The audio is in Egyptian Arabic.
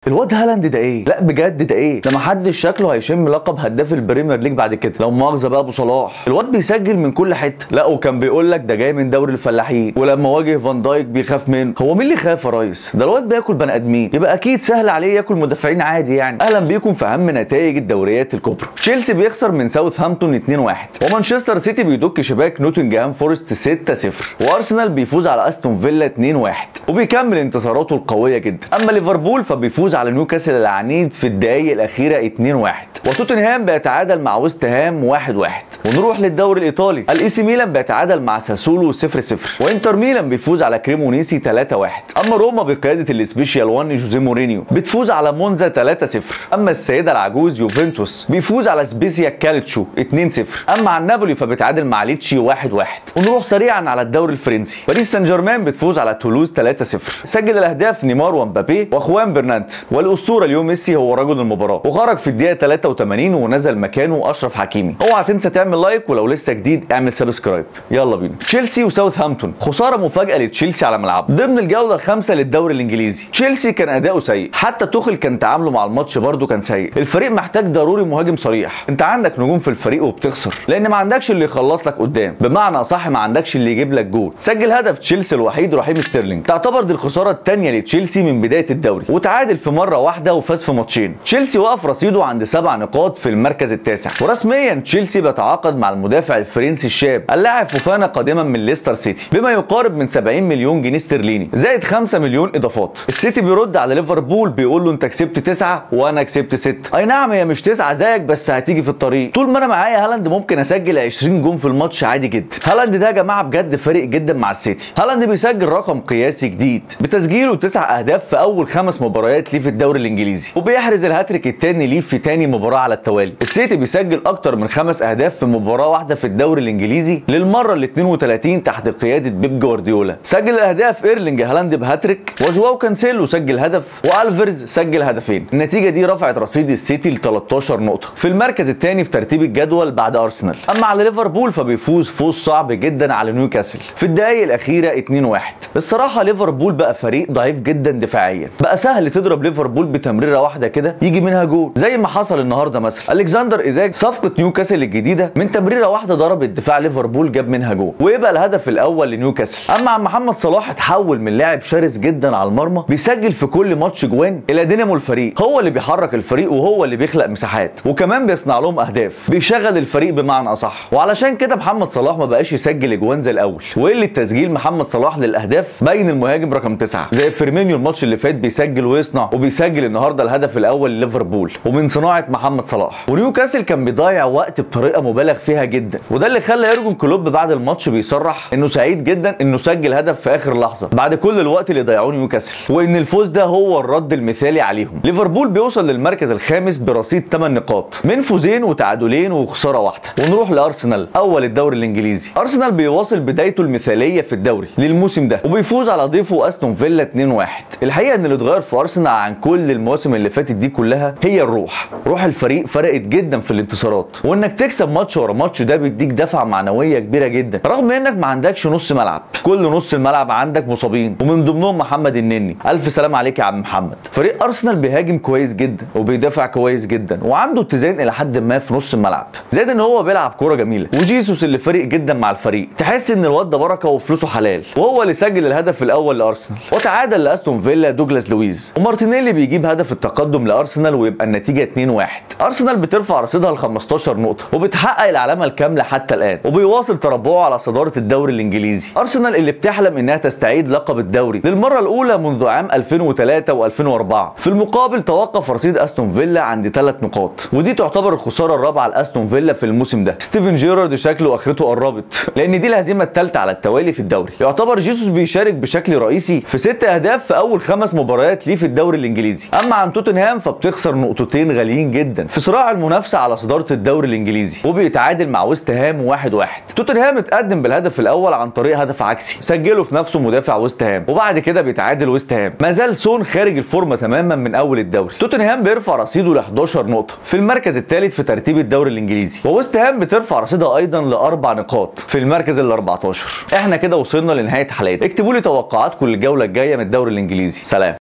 الواد هالاند ده ايه لا بجد ده ايه ده محدش شكله هيشم لقب هداف البريمير ليج بعد كده لو مؤاخذه بقى ابو صلاح الواد بيسجل من كل حته لا وكان بيقول لك ده جاي من دوري الفلاحين ولما واجه فان دايك بيخاف منه هو مين اللي خاف يا ريس ده الواد بياكل بني ادمين يبقى اكيد سهل عليه ياكل مدافعين عادي يعني اهلا بيكم في اهم نتائج الدوريات الكبرى تشيلسي بيخسر من ساوثهامبتون 2-1 ومانشستر سيتي بيدك شباك نوتنجهام فورست 6-0 وارسنال بيفوز على استون فيلا 2-1 وبيكمل انتصاراته القويه جدا اما ليفربول فبيفوز على نيوكاسل العنيد في الدقائق الاخيره 2-1 وتوتنهام بيتعادل مع ويست هام 1-1 ونروح للدوري الايطالي الاي سي ميلان بيتعادل مع ساسولو 0-0 وانتر ميلان بيفوز على كريمونيسي 3-1 اما روما بقياده السبيشال 1 جوزيه مورينيو بتفوز على مونزا 3-0 اما السيده العجوز يوفنتوس بيفوز على سبيسيا كالتشو 2-0 اما عن نابولي فبتعادل مع ليتشي 1-1 ونروح سريعا على الدوري الفرنسي باريس سان جيرمان بتفوز على تولوز 3-0 سجل الاهداف نيمار ومبابي واخوان برنانت والاسطوره اليوم ميسي هو رجل المباراه وخرج في الدقيقه 83 ونزل مكانه اشرف حكيمي اوعى تنسى تعمل لايك ولو لسه جديد اعمل سبسكرايب يلا بينا تشيلسي وساوثهامبتون خساره مفاجاه لتشيلسي على ملعبه ضمن الجوله الخامسه للدوري الانجليزي تشيلسي كان اداؤه سيء حتى توخل كان تعامله مع الماتش برده كان سيء الفريق محتاج ضروري مهاجم صريح انت عندك نجوم في الفريق وبتخسر لان ما عندكش اللي يخلص لك قدام بمعنى اصح ما عندكش اللي يجيب لك جول سجل هدف تشيلسي الوحيد رحيم ستيرلينج تعتبر دي الخساره الثانيه لتشيلسي من بدايه الدوري وتعادل في مره واحده وفاز في ماتشين تشيلسي وقف رصيده عند سبع نقاط في المركز التاسع ورسميا تشيلسي بيتعاقد مع المدافع الفرنسي الشاب اللاعب فوفانا قادما من ليستر سيتي بما يقارب من 70 مليون جنيه استرليني زائد 5 مليون اضافات السيتي بيرد على ليفربول بيقول له انت كسبت تسعه وانا كسبت سته اي نعم هي مش تسعه زيك بس هتيجي في الطريق طول ما انا معايا هالاند ممكن اسجل 20 جون في الماتش عادي جدا هالاند ده يا جماعه بجد فارق جدا مع السيتي هالاند بيسجل رقم قياسي جديد بتسجيله تسع اهداف في اول خمس مباريات ليه في الدوري الانجليزي وبيحرز الهاتريك الثاني ليه في ثاني مباراه على التوالي السيتي بيسجل اكتر من خمس اهداف في مباراه واحده في الدوري الانجليزي للمره ال 32 تحت قياده بيب جوارديولا سجل الاهداف ايرلينج هالاند بهاتريك وجواو كانسيلو سجل هدف والفيرز سجل هدفين النتيجه دي رفعت رصيد السيتي ل 13 نقطه في المركز الثاني في ترتيب الجدول بعد ارسنال اما على ليفربول فبيفوز فوز صعب جدا على نيوكاسل في الدقائق الاخيره 2-1 الصراحه ليفربول بقى فريق ضعيف جدا دفاعيا بقى سهل تضرب ليفربول بتمريره واحده كده يجي منها جول زي ما حصل النهارده مثلا الكسندر ايزاك صفقه نيوكاسل الجديده من تمريره واحده ضربت دفاع ليفربول جاب منها جول ويبقى الهدف الاول لنيوكاسل اما عن محمد صلاح اتحول من لاعب شرس جدا على المرمى بيسجل في كل ماتش جوان الى دينامو الفريق هو اللي بيحرك الفريق وهو اللي بيخلق مساحات وكمان بيصنع لهم اهداف بيشغل الفريق بمعنى اصح وعلشان كده محمد صلاح ما بقاش يسجل اجوان زي الاول وقله تسجيل محمد صلاح للاهداف بين المهاجم رقم تسعة زي فيرمينيو الماتش اللي فات بيسجل ويصنع وبيسجل النهارده الهدف الاول لليفربول ومن صناعه محمد صلاح ونيوكاسل كان بيضيع وقت بطريقه مبالغ فيها جدا وده اللي خلى يورجن كلوب بعد الماتش بيصرح انه سعيد جدا انه سجل هدف في اخر لحظه بعد كل الوقت اللي ضيعوه نيوكاسل وان الفوز ده هو الرد المثالي عليهم ليفربول بيوصل للمركز الخامس برصيد 8 نقاط من فوزين وتعادلين وخساره واحده ونروح لارسنال اول الدوري الانجليزي ارسنال بيواصل بدايته المثاليه في الدوري للموسم ده وبيفوز على ضيفه استون فيلا 2-1 الحقيقه ان اللي اتغير في ارسنال عن كل المواسم اللي فاتت دي كلها هي الروح روح الفريق فرقت جدا في الانتصارات وانك تكسب ماتش ورا ماتش ده بيديك دفعه معنويه كبيره جدا رغم انك ما عندكش نص ملعب كل نص الملعب عندك مصابين ومن ضمنهم محمد النني الف سلام عليك يا عم محمد فريق ارسنال بيهاجم كويس جدا وبيدافع كويس جدا وعنده اتزان الى حد ما في نص الملعب زائد ان هو بيلعب كوره جميله وجيسوس اللي فارق جدا مع الفريق تحس ان الواد ده بركه وفلوسه حلال وهو اللي سجل الهدف الاول لارسنال وتعادل لاستون فيلا دوجلاس لويز ومارتينيلي بيجيب هدف التقدم لارسنال ويبقى النتيجه 2-1 ارسنال بترفع رصيدها ل 15 نقطه وبتحقق العلامه الكامله حتى الان وبيواصل تربعه على صداره الدوري الانجليزي ارسنال اللي بتحلم انها تستعيد لقب الدوري للمره الاولى منذ عام 2003 و2004 في المقابل توقف رصيد استون فيلا عند 3 نقاط ودي تعتبر الخساره الرابعه لاستون فيلا في الموسم ده ستيفن جيرارد شكله اخرته قربت لان دي الهزيمه الثالثه على التوالي في الدوري يعتبر جيسوس بيشارك بشكل رئيسي في ست اهداف في اول خمس مباريات ليه في الدوري الانجليزي اما عن توتنهام فبتخسر نقطتين غاليين جدا في صراع المنافسه على صداره الدوري الانجليزي وبيتعادل مع ويست هام 1-1 توتنهام اتقدم بالهدف الاول عن طريق هدف عكسي سجله في نفسه مدافع ويست هام وبعد كده بيتعادل ويست هام ما زال سون خارج الفورمه تماما من اول الدوري توتنهام بيرفع رصيده ل 11 نقطه في المركز الثالث في ترتيب الدوري الانجليزي وويست هام بترفع رصيدها ايضا لاربع نقاط في المركز ال 14 احنا كده وصلنا لنهايه حلقتنا اكتبوا لي توقعاتكم للجوله الجايه من الدوري الانجليزي سلام